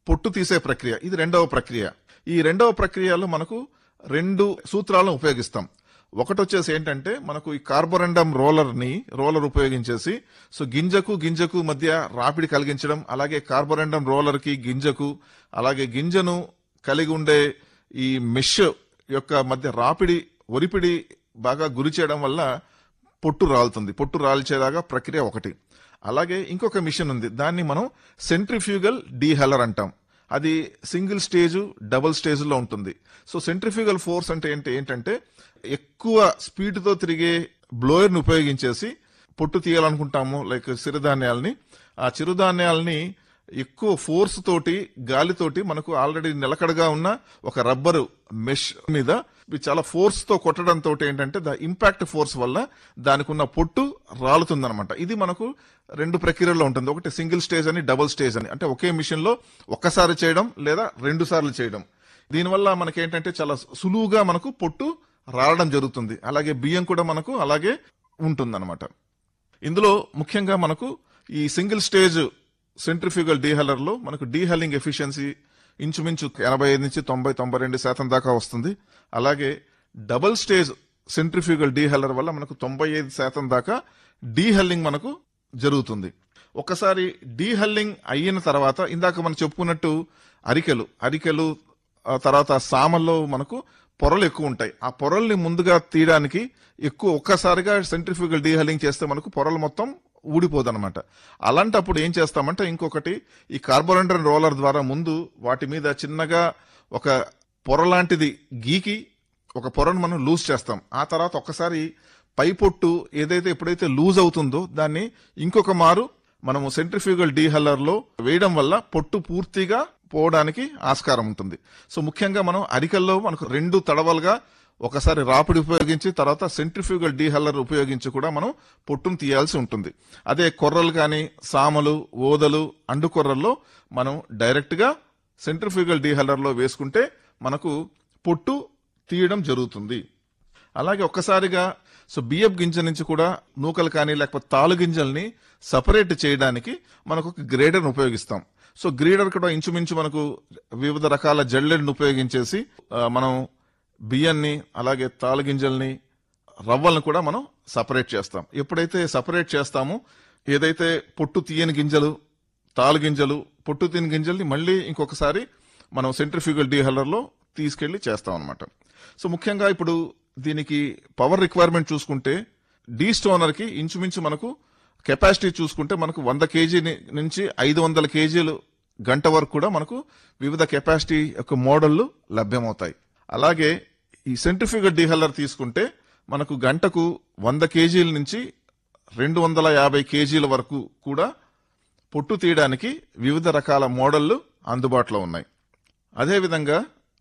పొట్టు తీసే ప్రక్రియ ఇది రెండవ ప్రక్రియ ఈ రెండవ ప్రక్రియలో మనకు రెండు సూత్రాలను ఉపయోగిస్తాం ఒకటి వచ్చేసి ఏంటంటే మనకు ఈ కార్బోరెండమ్ రోలర్ ని రోలర్ ఉపయోగించేసి సో గింజకు గింజకు మధ్య రాపిడి కలిగించడం అలాగే కార్బోరెండమ్ రోలర్ కి గింజకు అలాగే గింజను కలిగి ఉండే ఈ మెష్ యొక్క మధ్య రాపిడి ఒరిపిడి బాగా గురి చేయడం వల్ల పొట్టు రాలుతుంది పొట్టు రాల్చేలాగా ప్రక్రియ ఒకటి అలాగే ఇంకొక మిషన్ ఉంది దాన్ని మనం సెంట్రిఫ్యూగల్ డీహెలర్ అంటాం అది సింగిల్ స్టేజ్ డబుల్ స్టేజ్ లో ఉంటుంది సో సెంట్రిఫ్యూగల్ ఫోర్స్ అంటే ఏంటి ఏంటంటే ఎక్కువ స్పీడ్ తో తిరిగే బ్లోయర్ ని ఉపయోగించేసి పొట్టు తీయాలనుకుంటాము లైక్ సిరిధాన్యాలని ఆ చిరుధాన్యాలని ఎక్కువ ఫోర్స్ తోటి గాలితోటి మనకు ఆల్రెడీ నిలకడగా ఉన్న ఒక రబ్బరు మెష్ మీద ఇవి చాలా ఫోర్స్ తో కొట్టడం తోటి ఏంటంటే ద ఇంపాక్ట్ ఫోర్స్ వల్ల దానికి ఉన్న పొట్టు రాలుతుందన్నమాట ఇది మనకు రెండు ప్రక్రియల్లో ఉంటుంది ఒకటి సింగిల్ స్టేజ్ అని డబుల్ స్టేజ్ అని అంటే ఒకే మిషన్ లో ఒక్కసారి చేయడం లేదా రెండు సార్లు చేయడం దీనివల్ల మనకి ఏంటంటే చాలా సులువుగా మనకు పొట్టు రాలడం జరుగుతుంది అలాగే బియ్యం కూడా మనకు అలాగే ఉంటుందన్నమాట ఇందులో ముఖ్యంగా మనకు ఈ సింగిల్ స్టేజ్ సెంట్రిఫ్యూగల్ డీహెలర్ లో మనకు డీహెల్లింగ్ ఎఫిషియన్సీ ఇంచుమించు ఎనభై ఐదు నుంచి తొంభై తొంభై రెండు శాతం దాకా వస్తుంది అలాగే డబుల్ స్టేజ్ సెంట్రిఫ్యూగల్ డీహెల్లర్ వల్ల మనకు తొంభై ఐదు శాతం దాకా డీహెల్లింగ్ మనకు జరుగుతుంది ఒకసారి డీహెల్లింగ్ అయిన తర్వాత ఇందాక మనం చెప్పుకున్నట్టు అరికెలు అరికెలు ఆ తర్వాత సామల్లో మనకు పొరలు ఎక్కువ ఉంటాయి ఆ పొరల్ని ముందుగా తీయడానికి ఎక్కువ ఒక్కసారిగా సెంట్రిఫ్యూగల్ డీహెల్లింగ్ చేస్తే మనకు పొరలు మొత్తం ఊడిపోదన్నమాట అలాంటప్పుడు ఏం చేస్తామంటే ఇంకొకటి ఈ కార్బోరెండర్ రోలర్ ద్వారా ముందు వాటి మీద చిన్నగా ఒక పొర లాంటిది గీకి ఒక పొరను మనం లూజ్ చేస్తాం ఆ తర్వాత ఒక్కసారి పై పొట్టు ఏదైతే ఎప్పుడైతే లూజ్ అవుతుందో దాన్ని ఇంకొక మారు మనము సెంట్రిఫ్యూగల్ డీహెల్లర్ లో వేయడం వల్ల పొట్టు పూర్తిగా పోవడానికి ఆస్కారం ఉంటుంది సో ముఖ్యంగా మనం అరికల్లో మనకు రెండు తడవలుగా ఒకసారి రాపిడి ఉపయోగించి తర్వాత సెంట్రిఫ్యూగల్ డీహెల్లర్ ఉపయోగించి కూడా మనం పొట్టును తీయాల్సి ఉంటుంది అదే కొర్రలు కానీ సామలు ఓదలు అండు కొర్రల్లో మనం డైరెక్ట్ గా సెంట్రిఫ్యూగల్ డీహెల్లర్ లో వేసుకుంటే మనకు పొట్టు తీయడం జరుగుతుంది అలాగే ఒక్కసారిగా సో బియ్యపు గింజ నుంచి కూడా నూకలు కానీ లేకపోతే తాలు గింజల్ని సపరేట్ చేయడానికి మనకు ఒక గ్రేడర్ ఉపయోగిస్తాం సో గ్రేడర్ కూడా ఇంచుమించు మనకు వివిధ రకాల జల్లెడ్ని ఉపయోగించేసి ఆ, మనం బియ్యాన్ని అలాగే తాలు గింజల్ని రవ్వలను కూడా మనం సపరేట్ చేస్తాం ఎప్పుడైతే సపరేట్ చేస్తామో ఏదైతే పొట్టు తీయని గింజలు తాలు గింజలు పొట్టు తీయని గింజల్ని మళ్ళీ ఇంకొకసారి మనం సెంట్రిఫ్యూగల్ డీహెల్లర్ లో తీసుకెళ్లి చేస్తాం అనమాట సో ముఖ్యంగా ఇప్పుడు దీనికి పవర్ రిక్వైర్మెంట్ చూసుకుంటే డీ స్టోనర్ కి ఇంచుమించు మనకు కెపాసిటీ చూసుకుంటే మనకు వంద కేజీ నుంచి ఐదు వందల కేజీలు గంట వరకు కూడా మనకు వివిధ కెపాసిటీ యొక్క మోడళ్లు లభ్యమవుతాయి అలాగే ఈ సెంట్రిఫ్యూగల్ డీహెల్లర్ తీసుకుంటే మనకు గంటకు వంద కేజీల నుంచి రెండు వందల యాభై కేజీల వరకు కూడా పొట్టు తీయడానికి వివిధ రకాల మోడళ్లు అందుబాటులో ఉన్నాయి అదేవిధంగా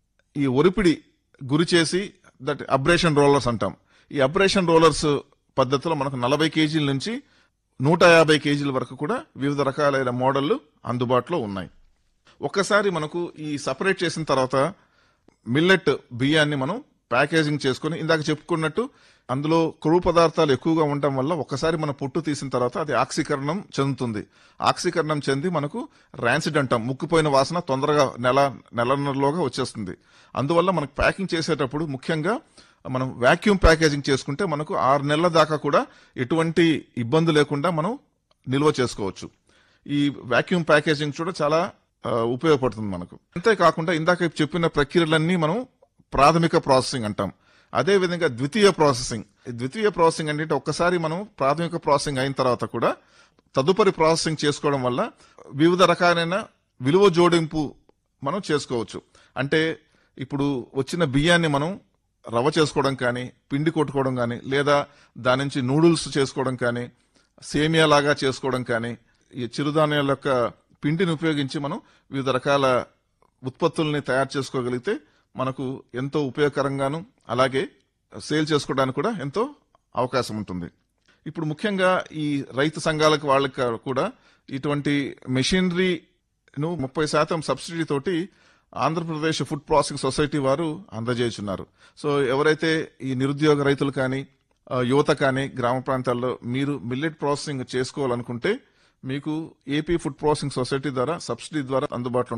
ఈ ఒరిపిడి గురి చేసి దట్ అబ్రేషన్ రోలర్స్ అంటాం ఈ అబ్రేషన్ రోలర్స్ పద్ధతిలో మనకు నలభై కేజీల నుంచి నూట యాభై కేజీల వరకు కూడా వివిధ రకాలైన మోడళ్లు అందుబాటులో ఉన్నాయి ఒక్కసారి మనకు ఈ సపరేట్ చేసిన తర్వాత మిల్లెట్ బియ్యాన్ని మనం ప్యాకేజింగ్ చేసుకుని ఇందాక చెప్పుకున్నట్టు అందులో కొవ్వు పదార్థాలు ఎక్కువగా ఉండటం వల్ల ఒక్కసారి మన పొట్టు తీసిన తర్వాత అది ఆక్సీకరణం చెందుతుంది ఆక్సీకరణం చెంది మనకు ర్యాన్సిడ్ అంటాం ముక్కిపోయిన వాసన తొందరగా నెల నెలన్నరలోగా వచ్చేస్తుంది అందువల్ల మనకు ప్యాకింగ్ చేసేటప్పుడు ముఖ్యంగా మనం వాక్యూమ్ ప్యాకేజింగ్ చేసుకుంటే మనకు ఆరు నెలల దాకా కూడా ఎటువంటి ఇబ్బంది లేకుండా మనం నిల్వ చేసుకోవచ్చు ఈ వాక్యూమ్ ప్యాకేజింగ్ కూడా చాలా ఆ, ఉపయోగపడుతుంది మనకు అంతేకాకుండా ఇందాక చెప్పిన ప్రక్రియలన్నీ మనం ప్రాథమిక ప్రాసెసింగ్ అంటాం అదే విధంగా ద్వితీయ ప్రాసెసింగ్ ఈ ద్వితీయ ప్రాసెసింగ్ అంటే ఒక్కసారి మనం ప్రాథమిక ప్రాసెసింగ్ అయిన తర్వాత కూడా తదుపరి ప్రాసెసింగ్ చేసుకోవడం వల్ల వివిధ రకాలైన విలువ జోడింపు మనం చేసుకోవచ్చు అంటే ఇప్పుడు వచ్చిన బియ్యాన్ని మనం రవ్వ చేసుకోవడం కానీ పిండి కొట్టుకోవడం కానీ లేదా దాని నుంచి నూడిల్స్ చేసుకోవడం కానీ సేమియా లాగా చేసుకోవడం కానీ ఈ చిరుధాన్యాల యొక్క పిండిని ఉపయోగించి మనం వివిధ రకాల ఉత్పత్తుల్ని తయారు చేసుకోగలిగితే మనకు ఎంతో ఉపయోగకరంగాను అలాగే సేల్ చేసుకోవడానికి కూడా ఎంతో అవకాశం ఉంటుంది ఇప్పుడు ముఖ్యంగా ఈ రైతు సంఘాలకు వాళ్ళకి కూడా ఇటువంటి మెషినరీను ముప్పై శాతం సబ్సిడీ తోటి ఆంధ్రప్రదేశ్ ఫుడ్ ప్రాసెసింగ్ సొసైటీ వారు అందజేస్తున్నారు సో ఎవరైతే ఈ నిరుద్యోగ రైతులు కానీ ఆ, యువత కానీ గ్రామ ప్రాంతాల్లో మీరు మిల్లెట్ ప్రాసెసింగ్ చేసుకోవాలనుకుంటే మీకు ఏపీ ఫుడ్ ప్రాసెసింగ్ సొసైటీ ద్వారా సబ్సిడీ ద్వారా అందుబాటులో